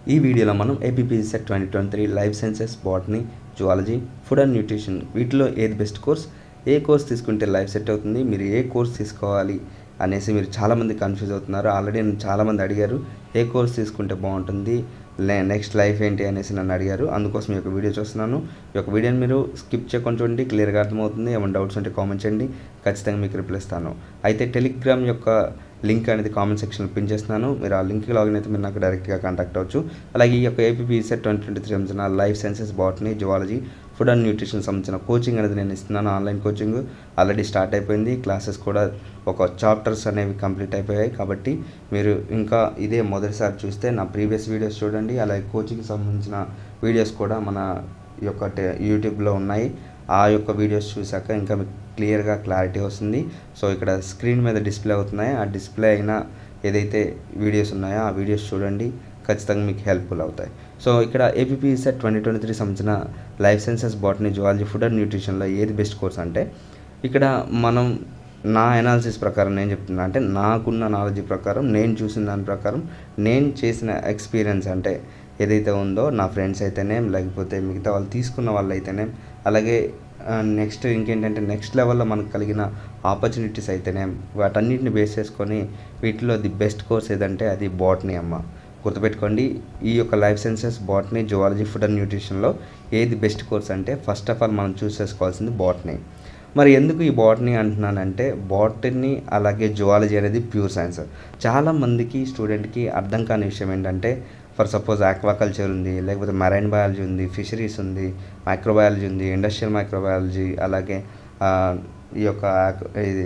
ఈ వీడియోలో మనం APP CET twenty twenty three life sciences botany zoology food and nutrition వీటిలో ఏది బెస్ట్ కోర్స్ ఏ కోర్స్ తీసుకుంటే లైఫ్ సెట్ అవుతుంది మీరు ఏ కోర్స్ తీసుకోవాలి అనేసి మీరు చాలామంది కన్ఫ్యూజ్ అవుతున్నారు ఆల్రెడీ నన్ను చాలామంది అడిగారు ఏ కోర్స్ తీసుకుంటే బాగుంటుంది నెక్స్ట్ లైఫ్ ఏంటి అనేసి నన్ను అడిగారు అందుకోసం ఈ యొక్క వీడియో చూస్తున్నాను ఈ యొక్క వీడియోని మీరు స్కిప్ చేయకుండా చూడండి క్లియర్గా అర్థమవుతుంది ఏమైనా డౌట్స్ ఉంటే కామెంట్ చేయండి ఖచ్చితంగా మీకు రిప్లై ఇస్తాను అయితే టెలిగ్రామ్ యొక్క లింక్ అనేది కామెంట్ సెక్షన్లో పిన్ చేస్తున్నాను మీరు ఆ లింక్కి లాగిన్ అయితే మీరు నాకు డైరెక్ట్గా కాంటాక్ట్ అవ్వచ్చు అలాగే ఈ యొక్క APP CET twenty twenty three సంబంధించిన life sciences botany zoology food and nutrition సంబంధించిన కోచింగ్ అనేది నేను ఇస్తున్నాను ఆన్లైన్ కోచింగ్ ఆల్రెడీ స్టార్ట్ అయిపోయింది క్లాసెస్ కూడా ఒక చాప్టర్స్ అనేవి కంప్లీట్ అయిపోయాయి కాబట్టి మీరు ఇంకా ఇదే మొదటిసారి చూస్తే నా ప్రీవియస్ వీడియోస్ చూడండి అలాగే కోచింగ్ సంబంధించిన వీడియోస్ కూడా మన ఈ యొక్క టే- యూట్యూబ్లో ఉన్నాయి ఆ యొక్క వీడియోస్ చూశాక ఇంకా మీకు క్లియర్గా క్లారిటీ వస్తుంది సో ఇక్కడ స్క్రీన్ మీద డిస్ప్లే అవుతున్నాయి ఆ డిస్ప్లే అయిన ఏదైతే వీడియోస్ ఉన్నాయో ఆ వీడియోస్ చూడండి ఖచ్చితంగా మీకు హెల్ప్ఫుల్ అవుతాయి సో ఇక్కడ APP CET twenty twenty three సంబంధించిన life sciences botany zoology food and న్యూట్రిషన్లో ఏది బెస్ట్ కోర్స్ అంటే ఇక్కడ మనం నా అనాలిసిస్ ప్రకారం నేను చెప్తున్నా అంటే నాకున్న నాలెడ్జ్ ప్రకారం నేను చూసిన దాని ప్రకారం నేను చేసిన ఎక్స్పీరియన్స్ అంటే ఏదైతే ఉందో నా ఫ్రెండ్స్ అయితేనే లేకపోతే మిగతా వాళ్ళు తీసుకున్న వాళ్ళు అయితేనే అలాగే నెక్స్ట్ ఇంకేంటంటే నెక్స్ట్ లెవెల్లో మనకు కలిగిన ఆపర్చునిటీస్ అయితేనే వాటన్నిటిని బేస్ చేసుకొని వీటిలో ది బెస్ట్ కోర్స్ ఏదంటే అది బాటనీ అమ్మ గుర్తుపెట్టుకోండి ఈ యొక్క life sciences botany zoology food and న్యూట్రిషన్లో ఏది బెస్ట్ కోర్స్ అంటే ఫస్ట్ ఆఫ్ ఆల్ మనం చూస్ చేసుకోవాల్సింది బాటనీ మరి ఎందుకు ఈ బాటనీ అంటున్నానంటే బాటనీ అలాగే జువాలజీ అనేది ప్యూర్ సైన్స్ చాలామందికి స్టూడెంట్కి అర్థం కాని విషయం ఏంటంటే ఫర్ సపోజ్ ఆక్వాకల్చర్ ఉంది లేకపోతే మెరైన్ బయాలజీ ఉంది ఫిషరీస్ ఉంది మైక్రోబయాలజీ ఉంది ఇండస్ట్రియల్ మైక్రోబయాలజీ అలాగే ఆ, ఈ యొక్క ఆక్- ఇది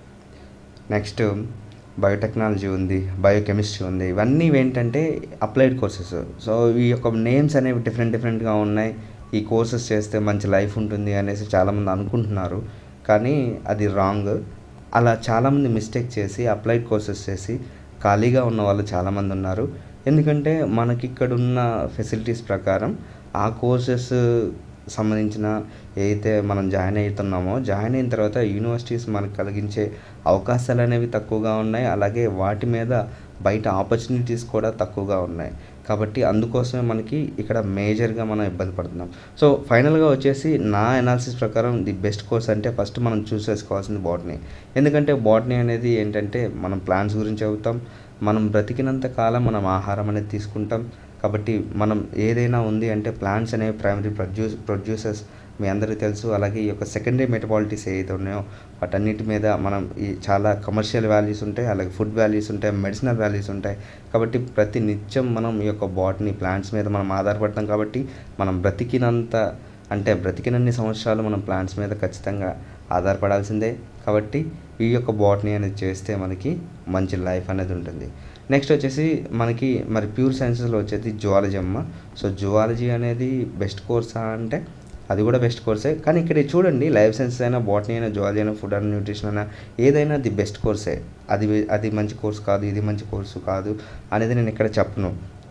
నెక్స్ట్ బయోటెక్నాలజీ ఉంది బయోకెమిస్ట్రీ ఉంది ఇవన్నీ ఏంటంటే అప్లైడ్ కోర్సెస్ సో ఈ యొక్క నేమ్స్ అనేవి డిఫరెంట్ డిఫరెంట్గా ఉన్నాయి ఈ కోర్సెస్ చేస్తే మంచి లైఫ్ ఉంటుంది అనేసి చాలామంది అనుకుంటున్నారు కానీ అది రాంగ్ అలా చాలామంది మిస్టేక్ చేసి అప్లైడ్ కోర్సెస్ చేసి ఖాళీగా ఉన్న వాళ్ళు చాలామంది ఉన్నారు ఎందుకంటే మనకి ఇక్కడ ఉన్న ఫెసిలిటీస్ ప్రకారం ఆ కోర్సెస్ సంబంధించిన ఏదైతే మనం జాయిన్ అవుతున్నామో జాయిన్ అయిన తర్వాత యూనివర్సిటీస్ మనకు కలిగించే అవకాశాలు అనేవి తక్కువగా ఉన్నాయి అలాగే వాటి మీద బయట ఆపర్చునిటీస్ కూడా తక్కువగా ఉన్నాయి కాబట్టి అందుకోసమే మనకి ఇక్కడ మేజర్గా మనం ఇబ్బంది పడుతున్నాం సో ఫైనల్గా వచ్చేసి నా అనాలిసిస్ ప్రకారం ది బెస్ట్ కోర్స్ అంటే ఫస్ట్ మనం చూస్ చేసుకోవాల్సింది బాటనీ ఎందుకంటే బాటనీ అనేది ఏంటంటే మనం ప్లాంట్స్ గురించి చదువుతాం మనం బ్రతికినంత కాలం మనం ఆహారం అనేది తీసుకుంటాం కాబట్టి మనం ఏదైనా ఉంది అంటే ప్లాంట్స్ అనేవి ప్రైమరీ ప్రొడ్యూస్ ప్రొడ్యూసర్స్ మీ అందరికీ తెలుసు అలాగే ఈ యొక్క సెకండరీ మెటబాలిటీస్ ఏవైతే ఉన్నాయో వాటన్నిటి మీద మనం ఈ చాలా కమర్షియల్ వాల్యూస్ ఉంటాయి అలాగే ఫుడ్ వాల్యూస్ ఉంటాయి మెడిసినల్ వాల్యూస్ ఉంటాయి కాబట్టి ప్రతి నిత్యం మనం ఈ యొక్క బాటనీ ప్లాంట్స్ మీద మనం ఆధారపడతాం కాబట్టి మనం బ్రతికినంత అంటే బ్రతికినన్ని సంవత్సరాలు మనం ప్లాంట్స్ మీద ఖచ్చితంగా ఆధారపడాల్సిందే కాబట్టి ఈ యొక్క బాటనీ అనేది చేస్తే మనకి మంచి లైఫ్ అనేది ఉంటుంది నెక్స్ట్ వచ్చేసి మనకి మరి ప్యూర్ సైన్సెస్లో వచ్చేది జువాలజీ అమ్మ సో జువాలజీ అనేది బెస్ట్ కోర్సా అంటే అది కూడా బెస్ట్ కోర్సే కానీ ఇక్కడ చూడండి లైఫ్ సైన్సెస్ అయినా బాటనీ అయినా జువాలజీ అయినా ఫుడ్ అండ్ న్యూట్రిషన్ అయినా ఏదైనా ది బెస్ట్ కోర్సే అది అది మంచి కోర్స్ కాదు ఇది మంచి కోర్సు కాదు అనేది నేను ఇక్కడ చెప్పను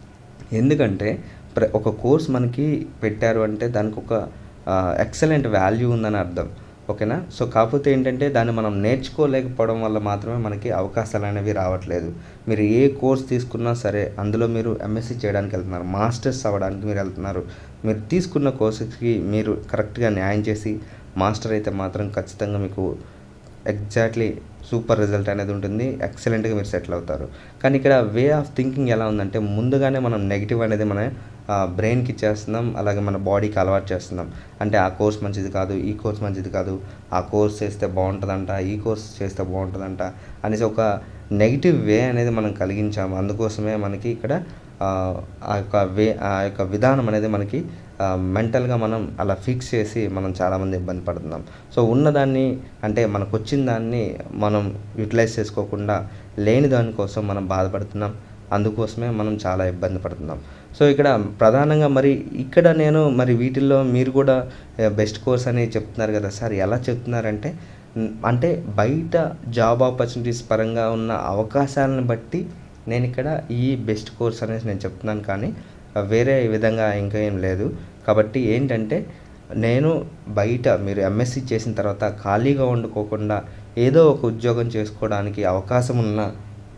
ఎందుకంటే ప్ర ఒక కోర్స్ మనకి పెట్టారు అంటే దానికి ఒక ఎక్సలెంట్ వాల్యూ ఉందని అర్థం ఓకేనా సో కాకపోతే ఏంటంటే దాన్ని మనం నేర్చుకోలేకపోవడం వల్ల మాత్రమే మనకి అవకాశాలు అనేవి రావట్లేదు మీరు ఏ కోర్స్ తీసుకున్నా సరే అందులో మీరు ఎంఎస్సీ చేయడానికి వెళ్తున్నారు మాస్టర్స్ అవ్వడానికి మీరు వెళ్తున్నారు మీరు తీసుకున్న కోర్సెస్కి మీరు కరెక్ట్గా న్యాయం చేసి మాస్టర్ అయితే మాత్రం ఖచ్చితంగా మీకు ఎగ్జాక్ట్లీ సూపర్ రిజల్ట్ అనేది ఉంటుంది ఎక్సలెంట్గా మీరు సెటిల్ అవుతారు కానీ ఇక్కడ వే ఆఫ్ థింకింగ్ ఎలా ఉందంటే ముందుగానే మనం నెగిటివ్ అనేది మన బ్రెయిన్కి ఇచ్చేస్తున్నాం అలాగే మన బాడీకి అలవాటు చేస్తున్నాం అంటే ఆ కోర్స్ మంచిది కాదు ఈ కోర్స్ మంచిది కాదు ఆ కోర్స్ చేస్తే బాగుంటుందంట ఈ కోర్స్ చేస్తే బాగుంటుందంట అనేసి ఒక నెగిటివ్ వే అనేది మనం కలిగించాము అందుకోసమే మనకి ఇక్కడ ఆ ఆ యొక్క వే ఆ యొక్క విధానం అనేది మనకి మెంటల్గా మనం అలా ఫిక్స్ చేసి మనం చాలామంది ఇబ్బంది పడుతున్నాం సో ఉన్నదాన్ని అంటే మనకు వచ్చిన దాన్ని మనం యూటిలైజ్ చేసుకోకుండా లేని దానికోసం మనం బాధపడుతున్నాం అందుకోసమే మనం చాలా ఇబ్బంది పడుతున్నాం సో ఇక్కడ ప్రధానంగా మరి ఇక్కడ నేను మరి వీటిల్లో మీరు కూడా బెస్ట్ కోర్స్ అని చెప్తున్నారు కదా సార్ ఎలా చెప్తున్నారంటే మ్, అంటే బయట జాబ్ ఆపర్చునిటీస్ పరంగా ఉన్న అవకాశాలను బట్టి నేను ఇక్కడ ఈ బెస్ట్ కోర్స్ అనేసి నేను చెప్తున్నాను కానీ ఆ, వేరే విధంగా ఇంకా ఏం లేదు కాబట్టి ఏంటంటే నేను బయట మీరు ఎంఎస్సి చేసిన తర్వాత ఖాళీగా వండుకోకుండా ఏదో ఒక ఉద్యోగం చేసుకోవడానికి అవకాశం ఉన్న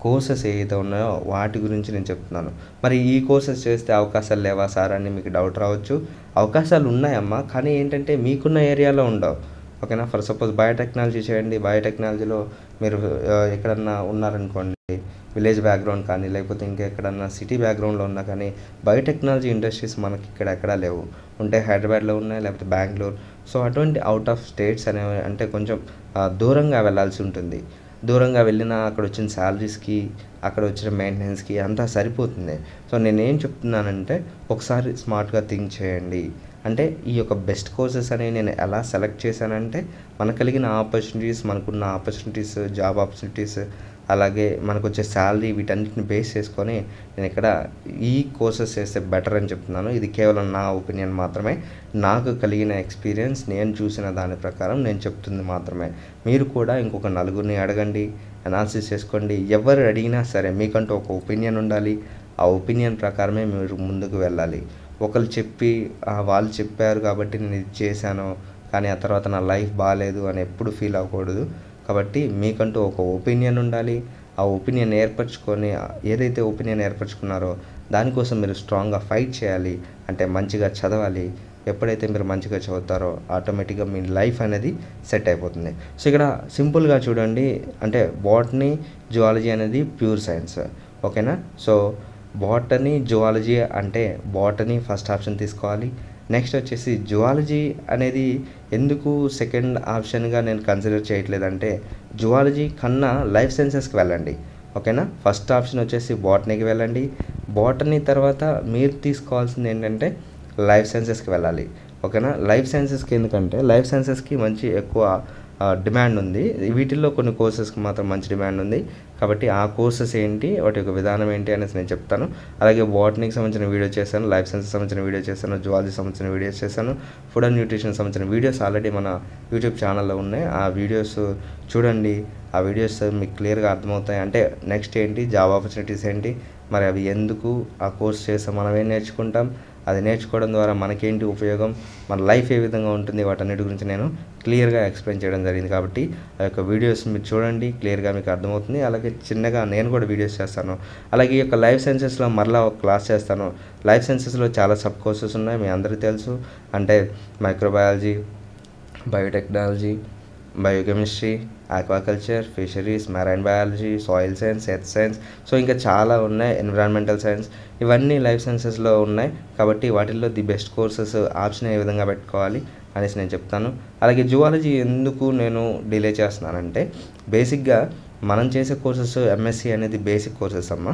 కోర్సెస్ ఏవైతే ఉన్నాయో వాటి గురించి నేను చెప్తున్నాను మరి ఈ కోర్సెస్ చేస్తే అవకాశాలు లేవా సార్ అని మీకు డౌట్ రావచ్చు అవకాశాలు ఉన్నాయమ్మా కానీ ఏంటంటే మీకున్న ఏరియాలో ఉండవు ఓకేనా ఫర్ సపోజ్ బయోటెక్నాలజీ చేయండి బయోటెక్నాలజీలో మీరు ఆ, ఎక్కడన్నా ఉన్నారనుకోండి విలేజ్ బ్యాక్గ్రౌండ్ కానీ లేకపోతే ఇంకెక్కడన్నా సిటీ బ్యాక్గ్రౌండ్లో ఉన్నా కానీ బయోటెక్నాలజీ ఇండస్ట్రీస్ మనకి ఇక్కడ ఎక్కడా లేవు ఉంటే హైదరాబాద్లో ఉన్నాయి లేకపోతే బెంగళూరు సో అటువంటి అవుట్ ఆఫ్ స్టేట్స్ అనేవి అంటే కొంచెం ఆ, దూరంగా వెళ్ళాల్సి ఉంటుంది దూరంగా వెళ్ళినా అక్కడ వచ్చిన శాలరీస్కి అక్కడ వచ్చిన మెయింటెనెన్స్కి అంతా సరిపోతుంది సో నేనేం చెప్తున్నానంటే ఒకసారి స్మార్ట్గా థింక్ చేయండి అంటే ఈ యొక్క బెస్ట్ కోర్సెస్ అనేవి నేను ఎలా సెలెక్ట్ చేశానంటే మనకు కలిగిన ఆపర్చునిటీస్ మనకున్న ఆపర్చునిటీస్ జాబ్ ఆపర్చునిటీస్ అలాగే మనకు వచ్చే శాలరీ వీటన్నిటిని బేస్ చేసుకొని నేను ఇక్కడ ఈ కోర్సెస్ చేస్తే బెటర్ అని చెప్తున్నాను ఇది కేవలం నా ఒపీనియన్ మాత్రమే నాకు కలిగిన ఎక్స్పీరియన్స్ నేను చూసిన దాని ప్రకారం నేను చెప్తుంది మాత్రమే మీరు కూడా ఇంకొక నలుగురిని అడగండి అనాలిసిస్ చేసుకోండి ఎవరు అడిగినా సరే మీకంటూ ఒక ఒపీనియన్ ఉండాలి ఆ ఒపీనియన్ ప్రకారమే మీరు ముందుకు వెళ్ళాలి ఒకరు చెప్పి "ఆ, వాళ్ళు చెప్పారు కాబట్టి నేను ఇది చేశాను కానీ ఆ తర్వాత నా లైఫ్ బాగాలేదు అని ఎప్పుడు ఫీల్ అవ్వకూడదు కాబట్టి మీకంటూ ఒక ఒపీనియన్ ఉండాలి ఆ ఒపీనియన్ ఏర్పరచుకొని ఏదైతే ఒపీనియన్ ఏర్పరచుకున్నారో దానికోసం మీరు స్ట్రాంగ్గా ఫైట్ చేయాలి అంటే మంచిగా చదవాలి ఎప్పుడైతే మీరు మంచిగా చదువుతారో ఆటోమేటిక్గా మీ లైఫ్ అనేది సెట్ అయిపోతుంది సో ఇక్కడ సింపుల్గా చూడండి అంటే బాటనీ జువాలజీ అనేది ప్యూర్ సైన్స్ ఓకేనా సో బాటనీ జువాలజీ అంటే బాటనీ ఫస్ట్ ఆప్షన్ తీసుకోవాలి నెక్స్ట్ వచ్చేసి జువాలజీ అనేది ఎందుకు సెకండ్ ఆప్షన్గా నేను కన్సిడర్ చేయట్లేదంటే జువాలజీ కన్నా లైఫ్ సైన్సెస్కి వెళ్ళండి ఓకేనా ఫస్ట్ ఆప్షన్ వచ్చేసి బాటనీకి వెళ్ళండి బాటనీ తర్వాత మీరు తీసుకోవాల్సింది ఏంటంటే లైఫ్ సైన్సెస్కి వెళ్ళాలి ఓకేనా లైఫ్ సైన్సెస్కి ఎందుకంటే లైఫ్ సైన్సెస్కి మంచి ఎక్కువ డిమాండ్ ఉంది వీటిల్లో కొన్ని కోర్సెస్కి మాత్రం మంచి డిమాండ్ ఉంది కాబట్టి ఆ కోర్సెస్ ఏంటి వాటి యొక్క విధానం ఏంటి అనేసి నేను చెప్తాను అలాగే బాటనీకి సంబంధించిన వీడియో చేశాను లైఫ్ సైన్సెస్ సంబంధించిన వీడియో చేశాను జువాలజీ సంబంధించిన వీడియోస్ చేశాను ఫుడ్ అండ్ న్యూట్రిషన్ సంబంధించిన వీడియోస్ ఆల్రెడీ మన యూట్యూబ్ ఛానల్లో ఉన్నాయి ఆ వీడియోస్ చూడండి ఆ వీడియోస్ మీకు క్లియర్గా అర్థమవుతాయి అంటే నెక్స్ట్ ఏంటి జాబ్ ఆపర్చునిటీస్ ఏంటి మరి అవి ఎందుకు ఆ కోర్స్ చేస్తే మనం ఏం నేర్చుకుంటాం అది నేర్చుకోవడం ద్వారా మనకేంటి ఉపయోగం మన లైఫ్ ఏ విధంగా ఉంటుంది వాటన్నిటి గురించి నేను క్లియర్గా ఎక్స్ప్లెయిన్ చేయడం జరిగింది కాబట్టి ఆ యొక్క వీడియోస్ మీరు చూడండి క్లియర్గా మీకు అర్థమవుతుంది అలాగే చిన్నగా నేను కూడా వీడియోస్ చేస్తాను అలాగే ఈ యొక్క లైఫ్ సైన్సెస్లో మరలా ఒక క్లాస్ చేస్తాను లైఫ్ సైన్సెస్లో చాలా సబ్ కోర్సెస్ ఉన్నాయి మీ అందరికీ తెలుసు అంటే microbiology biotechnology biochemistry aquaculture fisheries marine biology soil science earth science so ఇంకా చాలా ఉన్నాయి ఎన్విరాన్మెంటల్ సైన్స్ ఇవన్నీ లైఫ్ సైన్సెస్లో ఉన్నాయి కాబట్టి వాటిల్లో ది బెస్ట్ కోర్సెస్ ఆప్షన్ ఏ విధంగా పెట్టుకోవాలి అనేసి నేను చెప్తాను అలాగే జువాలజీ ఎందుకు నేను డిలే చేస్తున్నానంటే బేసిక్గా మనం చేసే కోర్సెస్ ఎంఎస్సి అనేది బేసిక్ కోర్సెస్ అమ్మ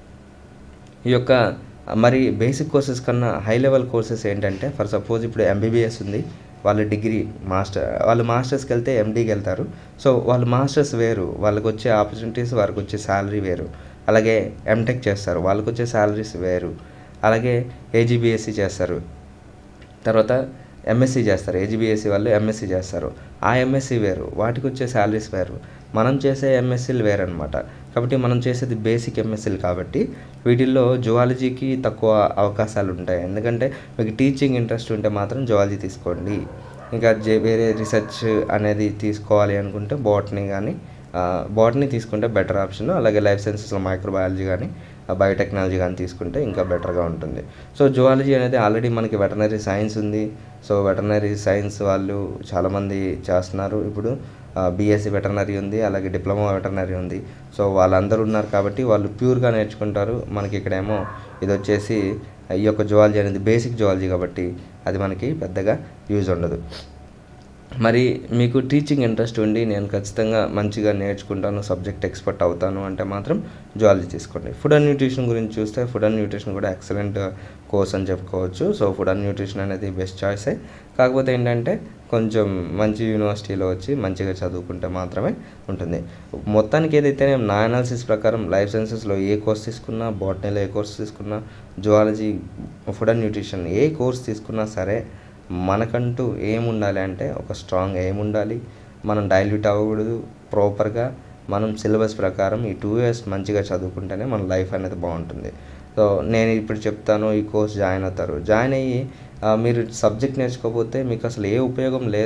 ఈ యొక్క మరి బేసిక్ కోర్సెస్ కన్నా హై లెవెల్ కోర్సెస్ ఏంటంటే ఫర్ సపోజ్ ఇప్పుడు ఎంబీబీఎస్ ఉంది వాళ్ళు డిగ్రీ మాస్టర్ వాళ్ళు మాస్టర్స్కి వెళ్తే ఎండీకి వెళ్తారు సో వాళ్ళు మాస్టర్స్ వేరు వాళ్ళకి వచ్చే ఆపర్చునిటీస్ వారికి వచ్చే శాలరీ వేరు అలాగే ఎంటెక్ చేస్తారు వాళ్ళకి వచ్చే శాలరీస్ వేరు అలాగే ఏజీబీఎస్సీ చేస్తారు తర్వాత ఎంఎస్సి చేస్తారు ఏజీబీఎస్సీ వాళ్ళు ఎంఎస్సి చేస్తారు ఆ ఎంఎస్సి వేరు వాటికి వచ్చే శాలరీస్ వేరు మనం చేసే ఎంఎస్సీలు వేరనమాట కాబట్టి మనం చేసేది బేసిక్ ఎంఎస్సీలు కాబట్టి వీటిల్లో జువాలజీకి తక్కువ అవకాశాలు ఉంటాయి ఎందుకంటే మీకు టీచింగ్ ఇంట్రెస్ట్ ఉంటే మాత్రం జువాలజీ తీసుకోండి ఇంకా జే వేరే రీసెర్చ్ అనేది తీసుకోవాలి అనుకుంటే బాటనీ కానీ బాటనీ తీసుకుంటే బెటర్ ఆప్షన్ అలాగే లైఫ్ సైన్సెస్లో మైక్రోబయాలజీ కానీ బయోటెక్నాలజీ కానీ తీసుకుంటే ఇంకా బెటర్గా ఉంటుంది సో జువాలజీ అనేది ఆల్రెడీ మనకి వెటనరీ సైన్స్ ఉంది సో వెటనరీ సైన్స్ వాళ్ళు చాలామంది చేస్తున్నారు ఇప్పుడు బీఎస్సీ వెటర్నరీ ఉంది అలాగే డిప్లొమా వెటర్నరీ ఉంది సో వాళ్ళందరూ ఉన్నారు కాబట్టి వాళ్ళు ప్యూర్గా నేర్చుకుంటారు మనకి ఇక్కడేమో ఇది వచ్చేసి ఈ యొక్క జువాలజీ అనేది బేసిక్ జువాలజీ కాబట్టి అది మనకి పెద్దగా యూజ్ ఉండదు మరి మీకు టీచింగ్ ఇంట్రెస్ట్ ఉండి నేను ఖచ్చితంగా మంచిగా నేర్చుకుంటాను సబ్జెక్ట్ ఎక్స్పర్ట్ అవుతాను అంటే మాత్రం జువాలజీ తీసుకోండి ఫుడ్ అండ్ న్యూట్రిషన్ గురించి చూస్తే ఫుడ్ అండ్ న్యూట్రిషన్ కూడా ఎక్సలెంట్ కోర్స్ అని చెప్పుకోవచ్చు సో ఫుడ్ అండ్ న్యూట్రిషన్ అనేది బెస్ట్ చాయిసే కాకపోతే ఏంటంటే కొంచెం మంచి యూనివర్సిటీలో వచ్చి మంచిగా చదువుకుంటే మాత్రమే ఉంటుంది మొత్తానికి ఏదైతే నా అనాలిసిస్ ప్రకారం లైఫ్ సైన్సెస్లో ఏ కోర్స్ తీసుకున్నా బాటనీలో ఏ కోర్స్ తీసుకున్నా జువాలజీ ఫుడ్ అండ్ న్యూట్రిషన్ ఏ కోర్స్ తీసుకున్నా సరే మనకంటూ ఏముండాలి అంటే ఒక స్ట్రాంగ్ ఎయిమ్ ఉండాలి మనం డైల్యూట్ అవ్వకూడదు ప్రాపర్గా మనం సిలబస్ ప్రకారం ఈ టూ ఇయర్స్ మంచిగా చదువుకుంటేనే మన లైఫ్ అనేది బాగుంటుంది సో నేను ఇప్పుడు చెప్తాను ఈ కోర్స్ జాయిన్ అవుతారు జాయిన్ అయ్యి ఆ, మీరు సబ్జెక్ట్ నేర్చుకోకపోతే మీకు అసలు ఏ ఉపయోగం లేదు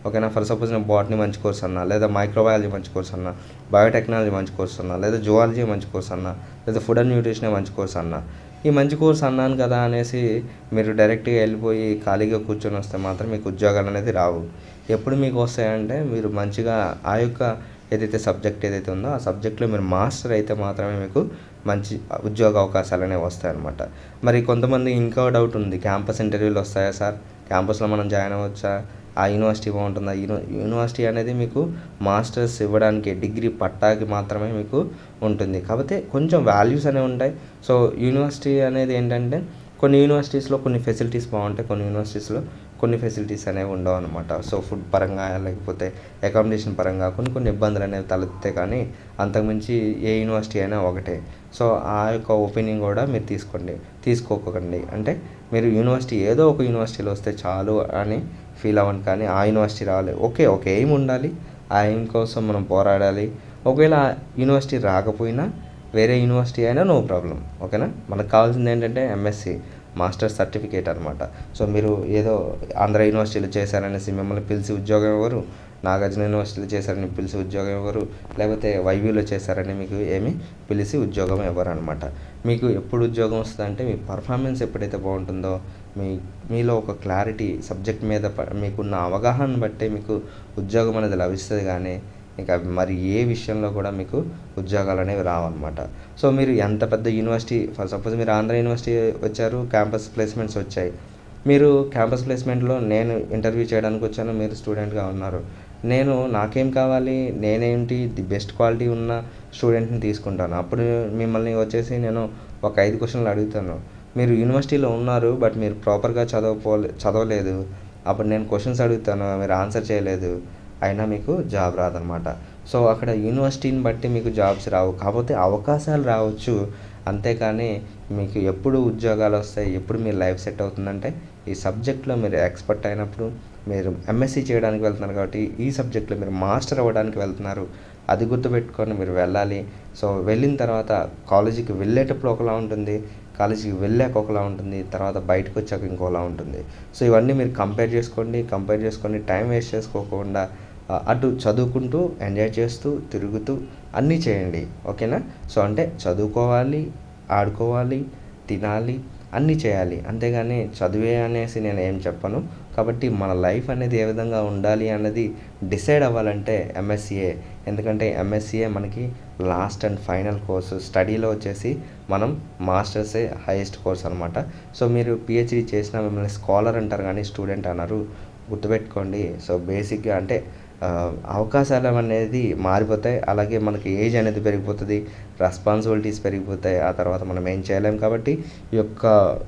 ఓకేనా ఫర్ సపోజ్ నేను బాటనీ మంచి కోర్స్ అన్నా లేదా మైక్రోబయాలజీ మంచి కోర్స్ అన్నా బయోటెక్నాలజీ మంచి కోర్స్ అన్నా లేదా జువాలజీ మంచి కోర్స్ అన్నా లేదా ఫుడ్ అండ్ న్యూట్రిషన్ మంచి కోర్స్ అన్నా ఈ మంచి కోర్స్ అన్నాను కదా అనేసి మీరు డైరెక్ట్గా వెళ్ళిపోయి ఖాళీగా కూర్చొని వస్తే మాత్రం మీకు ఉద్యోగాలు అనేది రావు ఎప్పుడు మీకు వస్తాయంటే మీరు మంచిగా ఆ యొక్క ఏదైతే సబ్జెక్ట్ ఏదైతే ఉందో ఆ సబ్జెక్ట్లో మీరు మాస్టర్ అయితే మాత్రమే మీకు మంచి ఉద్యోగ అవకాశాలు అనేవి వస్తాయన్నమాట మరి కొంతమంది ఇంకా డౌట్ ఉంది క్యాంపస్ ఇంటర్వ్యూలు వస్తాయా సార్ క్యాంపస్లో మనం జాయిన్ అవ్వచ్చా ఆ యూనివర్సిటీ బాగుంటుందా యూని యూనివర్సిటీ అనేది మీకు మాస్టర్స్ ఇవ్వడానికి డిగ్రీ పట్టాకి మాత్రమే మీకు ఉంటుంది కాకపోతే కొంచెం వాల్యూస్ అనేవి ఉంటాయి సో యూనివర్సిటీ అనేది ఏంటంటే కొన్ని యూనివర్సిటీస్లో కొన్ని ఫెసిలిటీస్ బాగుంటాయి కొన్ని యూనివర్సిటీస్లో కొన్ని ఫెసిలిటీస్ అనేవి ఉండవు అనమాట సో ఫుడ్ పరంగా లేకపోతే అకామిడేషన్ పరంగా కొన్ని కొన్ని ఇబ్బందులు అనేవి తలెత్తాయి కానీ అంతకుమించి ఏ యూనివర్సిటీ అయినా ఒకటే సో ఆ యొక్క ఒపీనియన్ కూడా మీరు తీసుకోండి తీసుకోకండి అంటే మీరు యూనివర్సిటీ ఏదో ఒక యూనివర్సిటీలో వస్తే చాలు అని ఫీల్ అవ్వండి కానీ ఆ యూనివర్సిటీ రావాలి ఓకే ఒక ఎయిమ్ ఉండాలి ఆ ఎయిమ్ కోసం మనం పోరాడాలి ఒకవేళ ఆ యూనివర్సిటీ రాకపోయినా వేరే యూనివర్సిటీ అయినా నో ప్రాబ్లం ఓకేనా మనకు కావాల్సింది ఏంటంటే ఎంఎస్సి మాస్టర్ సర్టిఫికేట్ అనమాట సో మీరు ఏదో ఆంధ్ర యూనివర్సిటీలో చేశారనేసి మిమ్మల్ని పిలిచి ఉద్యోగం ఇవ్వరు నాగార్జున యూనివర్సిటీలో చేశారని పిలిచి ఉద్యోగం ఇవ్వరు లేకపోతే వైవ్యూలో చేశారని మీకు ఏమి పిలిచి ఉద్యోగం ఇవ్వరు అనమాట మీకు ఎప్పుడు ఉద్యోగం వస్తుందంటే మీ పర్ఫార్మెన్స్ ఎప్పుడైతే బాగుంటుందో మీ మీలో ఒక క్లారిటీ సబ్జెక్ట్ మీద ప- మీకున్న అవగాహన బట్టే మీకు ఉద్యోగం అనేది లభిస్తుంది కానీ ఇంకా మరి ఏ విషయంలో కూడా మీకు ఉద్యోగాలు అనేవి రావన్నమాట సో మీరు ఎంత పెద్ద యూనివర్సిటీ ఫర్ సపోజ్ మీరు ఆంధ్ర యూనివర్సిటీ వచ్చారు క్యాంపస్ ప్లేస్మెంట్స్ వచ్చాయి మీరు క్యాంపస్ ప్లేస్మెంట్లో నేను ఇంటర్వ్యూ చేయడానికి వచ్చాను మీరు స్టూడెంట్గా ఉన్నారు నేను నాకేం కావాలి నేనేంటి ది బెస్ట్ క్వాలిటీ ఉన్న స్టూడెంట్ని తీసుకుంటాను అప్పుడు మిమ్మల్ని వచ్చేసి నేను ఒక ఐదు క్వశ్చన్లు అడుగుతాను మీరు యూనివర్సిటీలో ఉన్నారు బట్ మీరు ప్రాపర్గా చదవపోలే చదవలేదు అప్పుడు నేను క్వశ్చన్స్ అడుగుతాను మీరు ఆన్సర్ చేయలేదు అయినా మీకు జాబ్ రాదనమాట సో అక్కడ యూనివర్సిటీని బట్టి మీకు జాబ్స్ రావు కాకపోతే అవకాశాలు రావచ్చు అంతేకాని మీకు ఎప్పుడు ఉద్యోగాలు వస్తాయి ఎప్పుడు మీ లైఫ్ సెట్ అవుతుందంటే ఈ సబ్జెక్ట్లో మీరు ఎక్స్పర్ట్ అయినప్పుడు మీరు ఎంఎస్సీ చేయడానికి వెళ్తున్నారు కాబట్టి ఈ సబ్జెక్ట్లో మీరు మాస్టర్ అవ్వడానికి వెళ్తున్నారు అది గుర్తుపెట్టుకొని మీరు వెళ్ళాలి సో వెళ్ళిన తర్వాత కాలేజీకి వెళ్ళేటప్పుడు ఒకలా ఉంటుంది కాలేజీకి వెళ్ళాక ఒకలా ఉంటుంది తర్వాత బయటకు వచ్చాక ఇంకోలా ఉంటుంది సో ఇవన్నీ మీరు కంపేర్ చేసుకోండి కంపేర్ చేసుకొని టైం వేస్ట్ చేసుకోకుండా ఆ, అటు చదువుకుంటూ ఎంజాయ్ చేస్తూ తిరుగుతూ అన్నీ చేయండి ఓకేనా సో అంటే చదువుకోవాలి ఆడుకోవాలి తినాలి అన్నీ చేయాలి అంతేగాని చదివే అనేసి నేను ఏం చెప్పను కాబట్టి మన లైఫ్ అనేది ఏ విధంగా ఉండాలి అన్నది డిసైడ్ అవ్వాలంటే ఎంఎస్సిఏ ఎందుకంటే ఎంఎస్సిఏ మనకి లాస్ట్ అండ్ ఫైనల్ కోర్సు స్టడీలో వచ్చేసి మనం మాస్టర్సే హైయెస్ట్ కోర్స్ అనమాట సో మీరు పిహెచ్డి చేసిన మిమ్మల్ని స్కాలర్ అంటారు కానీ స్టూడెంట్ అన్నారు గుర్తుపెట్టుకోండి సో బేసిక్గా అంటే ఆ, అవకాశాలు అనేది మారిపోతాయి అలాగే మనకి ఏజ్ అనేది పెరిగిపోతుంది రెస్పాన్సిబిలిటీస్ పెరిగిపోతాయి ఆ తర్వాత మనం ఏం చేయలేం కాబట్టి ఈ యొక్క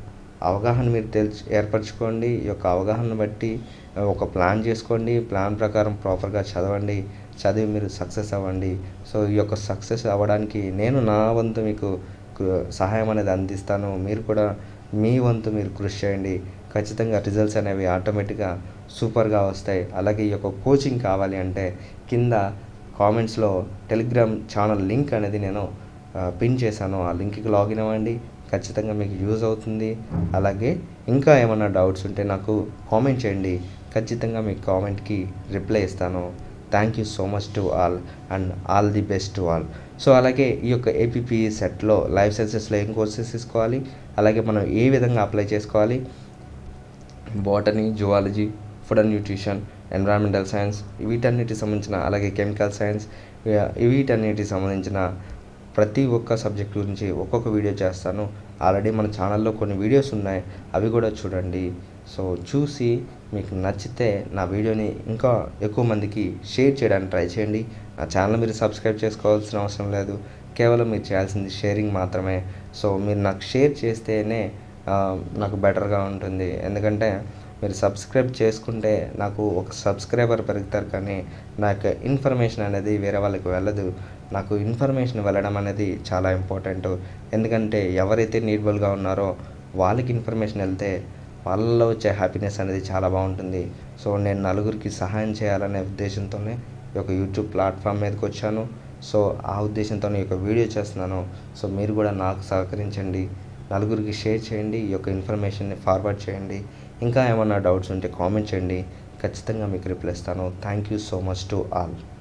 అవగాహన మీరు తెలుసు ఏర్పరచుకోండి ఈ యొక్క అవగాహన బట్టి ఆ, ఒక ప్లాన్ చేసుకోండి ప్లాన్ ప్రకారం ప్రాపర్గా చదవండి చదివి మీరు సక్సెస్ అవ్వండి సో ఈ యొక్క సక్సెస్ అవ్వడానికి నేను నా వంతు మీకు కు- సహాయం అనేది అందిస్తాను మీరు కూడా మీ వంతు మీరు కృషి చేయండి ఖచ్చితంగా రిజల్ట్స్ అనేవి ఆటోమేటిక్గా సూపర్గా వస్తాయి అలాగే ఈ యొక్క కోచింగ్ కావాలి అంటే కింద కామెంట్స్లో టెలిగ్రామ్ ఛానల్ లింక్ అనేది నేను ఆ, పిన్ చేశాను ఆ లింక్కి లాగిన్ అవ్వండి ఖచ్చితంగా మీకు యూజ్ అవుతుంది అలాగే ఇంకా ఏమైనా డౌట్స్ ఉంటే నాకు కామెంట్ చేయండి ఖచ్చితంగా మీ కామెంట్కి రిప్లై ఇస్తాను thank you so much to all and all the best to all so అలాగే ఈ యొక్క ఏపీపీ సెట్లో లైఫ్ సైన్సెస్లో ఏం కోర్సెస్ తీసుకోవాలి అలాగే మనం ఏ విధంగా అప్లై చేసుకోవాలి botany zoology food and nutrition environmental science వీటన్నిటికి సంబంధించిన అలాగే కెమికల్ సైన్స్ వీటన్నిటికి సంబంధించిన ప్రతి ఒక్క సబ్జెక్ట్ గురించి ఒక్కొక్క వీడియో చేస్తాను ఆల్రెడీ మన ఛానల్లో కొన్ని వీడియోస్ ఉన్నాయి అవి కూడా చూడండి సో చూసి మీకు నచ్చితే నా వీడియోని ఇంకా ఎక్కువ మందికి షేర్ చేయడానికి ట్రై చేయండి నా ఛానల్ మీరు సబ్స్క్రైబ్ చేసుకోవాల్సిన అవసరం లేదు కేవలం మీరు చేయాల్సింది షేరింగ్ మాత్రమే సో మీరు నాకు షేర్ చేస్తేనే ఆ, నాకు బెటర్గా ఉంటుంది ఎందుకంటే మీరు సబ్స్క్రైబ్ చేసుకుంటే నాకు ఒక సబ్స్క్రైబర్ పెరుగుతారు కానీ నాకు ఇన్ఫర్మేషన్ అనేది వేరే వాళ్ళకి వెళ్ళదు నాకు ఇన్ఫర్మేషన్ వెళ్ళడం అనేది చాలా ఇంపార్టెంట్ ఎందుకంటే ఎవరైతే నీడ్బుల్గా ఉన్నారో వాళ్ళకి ఇన్ఫర్మేషన్ వెళ్తే వాళ్ళలో వచ్చే హ్యాపీనెస్ అనేది చాలా బాగుంటుంది సో నేను నలుగురికి సహాయం చేయాలనే ఉద్దేశంతోనే ఈ యొక్క యూట్యూబ్ ప్లాట్ఫామ్ మీదకి వచ్చాను సో ఆ ఉద్దేశంతో ఈ యొక్క వీడియో చేస్తున్నాను సో మీరు కూడా నాకు సహకరించండి నలుగురికి షేర్ చేయండి ఈ యొక్క ఇన్ఫర్మేషన్ని ఫార్వర్డ్ చేయండి ఇంకా ఏమన్నా డౌట్స్ ఉంటే కామెంట్ చేయండి ఖచ్చితంగా మీకు రిప్లై ఇస్తాను thank you so much to all